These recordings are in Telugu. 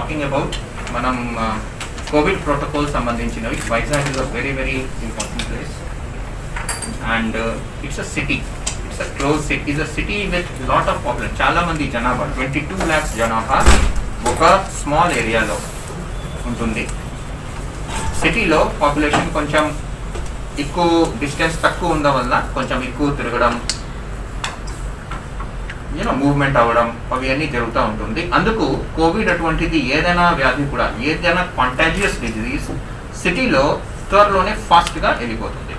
టాకింగ్ అబౌట్ మనం కోవిడ్ ప్రోటోకాల్ సంబంధించినవి Vizag is a very very important place and it's a city it's a close city is a city with lot of population చాలా మంది జనాభా ట్వంటీ టూ ల్యాక్స్ జనాభా ఒక స్మాల్ ఏరియాలో ఉంటుంది సిటీలో పాపులేషన్ కొంచెం ఎక్కువ డిస్టెన్స్ తక్కువ ఉండడం వల్ల కొంచెం ఎక్కువ తిరగడం యూనో మూవ్మెంట్ అవ్వడం అవి అన్నీ జరుగుతూ ఉంటుంది అందుకు కోవిడ్ అటువంటిది ఏదైనా వ్యాధి కూడా ఏదైనా కాంటాజియస్ డిజీజ్ సిటీలో త్వరలోనే ఫాస్ట్గా వెళ్ళిపోతుంది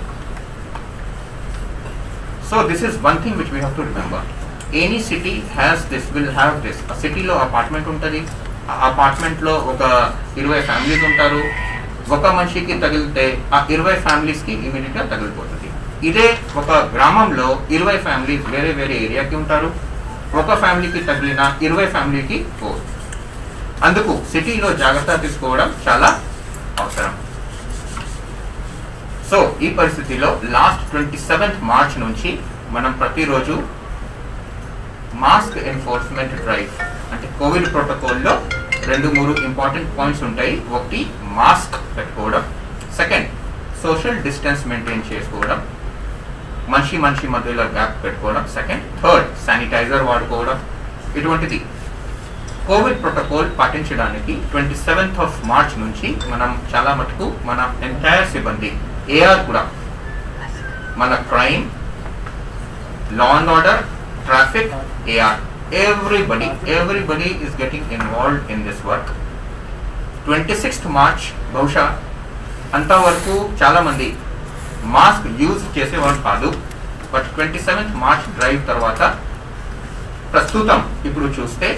so this is one thing which we have to remember any city has this will have this ఆ సిటీలో అపార్ట్మెంట్ ఉంటుంది ఆ అపార్ట్మెంట్లో ఒక ఇరవై ఫ్యామిలీస్ ఉంటారు ఒక మనిషికి తగిలితే ఆ ఇరవై ఫ్యామిలీస్కి ఇమీడియట్గా తగిలిపోతుంది ఇదే ఒక గ్రామంలో ఇరవై ఫ్యామిలీస్ వేరే వేరే ఏరియాకి ఉంటారు ఒక ఫ్యామిలీకి తగిలిన ఇరవై ఫ్యామిలీకి పోదు అందుకు సిటీలో జాగ్రత్త తీసుకోవడం చాలా అవసరం సో ఈ పరిస్థితిలో లాస్ట్ ట్వంటీ సెవెంత్ మార్చ్ నుంచి మనం ప్రతిరోజు మాస్క్ ఎన్ఫోర్స్మెంట్ డ్రైవ్ అంటే కోవిడ్ ప్రోటోకాల్లో రెండు మూడు ఇంపార్టెంట్ పాయింట్స్ ఉంటాయి ఒకటి మాస్క్ పెట్టుకోవడం సెకండ్ సోషల్ డిస్టెన్స్ మెయింటైన్ చేసుకోవడం మనిషి మనిషి మధ్యలో గ్యాప్ పెట్టుకోవడం సెకండ్ థర్డ్ శానిటైజర్ వాడుకోవడం ఇటువంటిది కోవిడ్ ప్రోటోకాల్ పాటించడానికి ట్వంటీ సెవెంత్ ఆఫ్ మార్చ్ నుంచి మనం చాలా మటుకు మన ఎంటైర్ సిబ్బంది ఏఆర్ కూడా మన crime law and order traffic AR everybody everybody is getting involved in this work twenty sixth March బహుశా అంతవరకు చాలా మంది మాస్క్ యూజ్ చేసేవారు కాదు but twenty seventh March drive తర్వాత ప్రస్తుతం ఇప్పుడు చూస్తే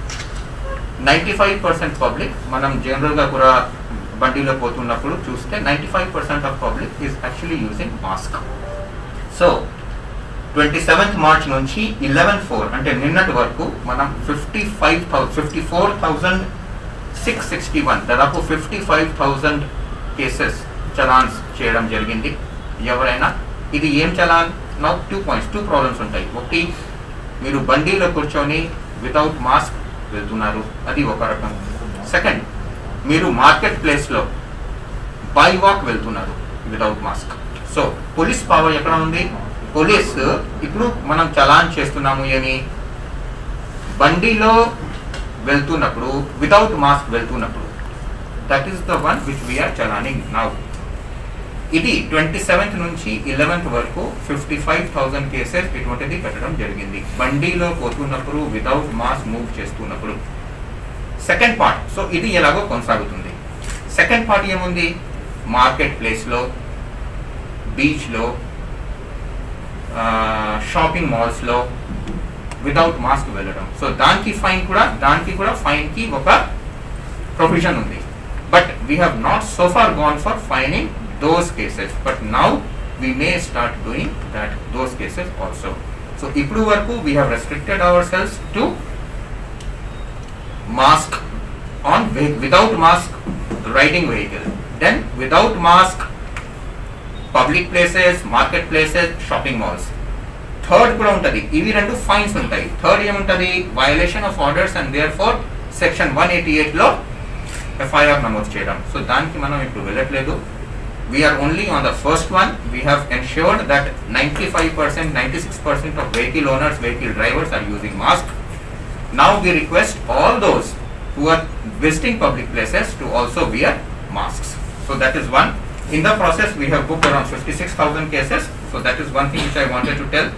నైంటీ ఫైవ్ పర్సెంట్ పబ్లిక్ మనం జనరల్గా కూడా బండిలో పోతున్నప్పుడు చూస్తే ninety five percent of public is actually using mask so twenty seventh March నుంచి ఇలెవెన్ ఫోర్ అంటే నిన్నటి వరకు మనం fifty five thousand fifty four thousand six sixty one దాదాపు fifty five thousand cases challans చేయడం జరిగింది ఎవరైనా ఇది ఏం చలాన్ నా టూ పాయింట్స్ టూ ప్రాబ్లమ్స్ ఉంటాయి ఒకటి మీరు బండిలో కూర్చొని వితౌట్ మాస్క్ వెళ్తున్నారు అది ఒక రకం సెకండ్ మీరు మార్కెట్ ప్లేస్లో బై వాక్ వెళ్తున్నారు without mask so police power ఎక్కడ ఉంది పోలీస్ ఇప్పుడు మనం చలాన్ చేస్తున్నాము ఏమి బండిలో వెళ్తున్నప్పుడు వితౌట్ మాస్క్ వెళ్తున్నప్పుడు that is the one which we are challaning now ఇది ట్వంటీ సెవెంత్ నుంచి ఇలెవెన్త్ వరకు ఫిఫ్టీ ఫైవ్ థౌసండ్ కేసెస్ ఇటువంటిది పెట్టడం జరిగింది బండిలో పోతున్నప్పుడు వితౌట్ మాస్క్ మూవ్ చేస్తున్నప్పుడు సెకండ్ పార్ట్ సో ఇది ఎలాగో కొనసాగుతుంది సెకండ్ పార్ట్ ఏముంది మార్కెట్ ప్లేస్లో బీచ్లో షాపింగ్ మాల్స్లో వితౌట్ మాస్క్ వెళ్ళడం సో దానికి ఫైన్ కూడా దానికి కూడా ఫైన్కి ఒక ప్రొవిజన్ ఉంది but we have not so far gone for fining those cases but now we may start doing that those cases also so ఇప్పుడు వరకు we have restricted ourselves to mask on without mask riding vehicle then without mask public places market places shopping malls third కూడా ఉంటుంది ఇవి రెండు ఫైన్స్ ఉంటాయి థర్డ్ ఏముంటుంది violation of orders and therefore section one eighty ఎయిట్లో ఎఫ్ఐఆర్ నమోదు చేయడం సో దానికి మనం ఇప్పుడు వెళ్ళట్లేదు we are only on the first one we have ensured that ninety five percent ninety six percent of vehicle owners vehicle drivers are using mask now we request all those who are visiting public places to also wear masks. So that is one. In the process, we have booked around 56,000 cases. So that is one thing which I wanted to tell.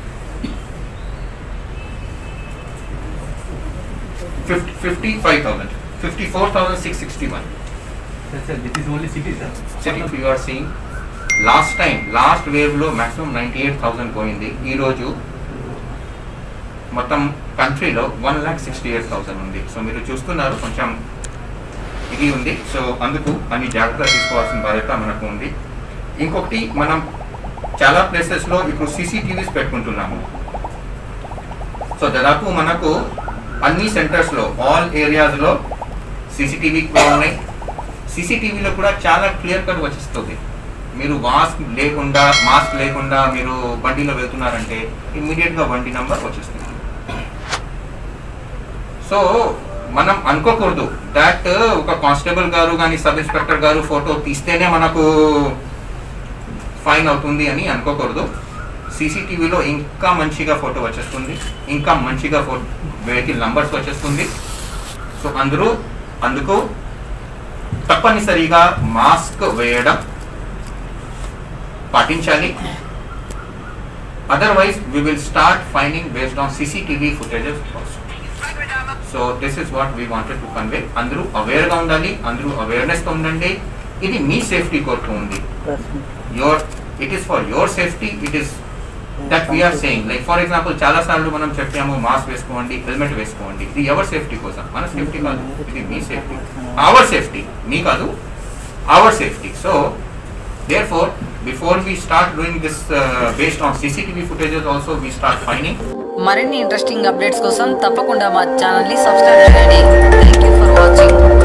50, 55,000, 54,661. Sir, sir, this is only city, sir. City you are seeing. Last time last వేవ్లో మ్యాక్సిమం నైంటీ ఎయిట్ థౌసండ్ పోయింది ఈరోజు మొత్తం కంట్రీలో one lakh sixty eight thousand ఉంది సో మీరు చూస్తున్నారు కొంచెం ఇది ఉంది సో అందుకు అన్ని జాగ్రత్తలు తీసుకోవాల్సిన బాధ్యత మనకు ఉంది ఇంకొకటి మనం చాలా ప్లేసెస్లో ఇప్పుడు సీసీటీవీస్ పెట్టుకుంటున్నాము సో దాదాపు మనకు అన్ని సెంటర్స్లో ఆల్ ఏరియాస్లో సీసీటీవీ కూడా ఉన్నాయి సీసీటీవీలో కూడా చాలా క్లియర్ కట్ వచ్చేస్తుంది మీరు మాస్క్ లేకుండా మాస్క్ లేకుండా మీరు బండిలో వెళ్తున్నారంటే ఇమ్మీడియట్గా బండి నంబర్ వచ్చేస్తుంది సో మనం అనుకోకూడదు దట్ ఒక కానిస్టేబుల్ గారు కానీ సబ్ ఇన్స్పెక్టర్ గారు ఫోటో తీస్తేనే మనకు ఫైన్ అవుతుంది అని అనుకోకూడదు సీసీటీవీలో ఇంకా మంచిగా ఫోటో వచ్చేస్తుంది ఇంకా మంచిగా ఫోటో వెహికల్ నంబర్స్ వచ్చేస్తుంది సో అందరూ అందుకు తప్పనిసరిగా మాస్క్ వేయడం పాటించాలి otherwise we will start fining based on CCTV footages so this is what we wanted to convey అందరూ అవేర్గా ఉండాలి అందరూ అవేర్నెస్తో ఉండండి ఇది మీ సేఫ్టీ కొరకు ఉంది your it is for your safety it is that we're saying like for example చాలా సార్లు మనం చెప్పాము మాస్క్ వేసుకోండి హెల్మెట్ వేసుకోండి ఇది ఎవరి సేఫ్టీ కోసం మన సేఫ్టీ కాదు ఇది మీ సేఫ్టీ అవర్ సేఫ్టీ మీ కాదు our safety so therefore before we start doing this based on CCTV footages also we start fining మరిన్ని ఇంట్రెస్టింగ్ అప్డేట్స్ కోసం తప్పకుండా మా ఛానల్ని సబ్స్క్రైబ్ చేయండి థ్యాంక్ యూ ఫర్ వాచింగ్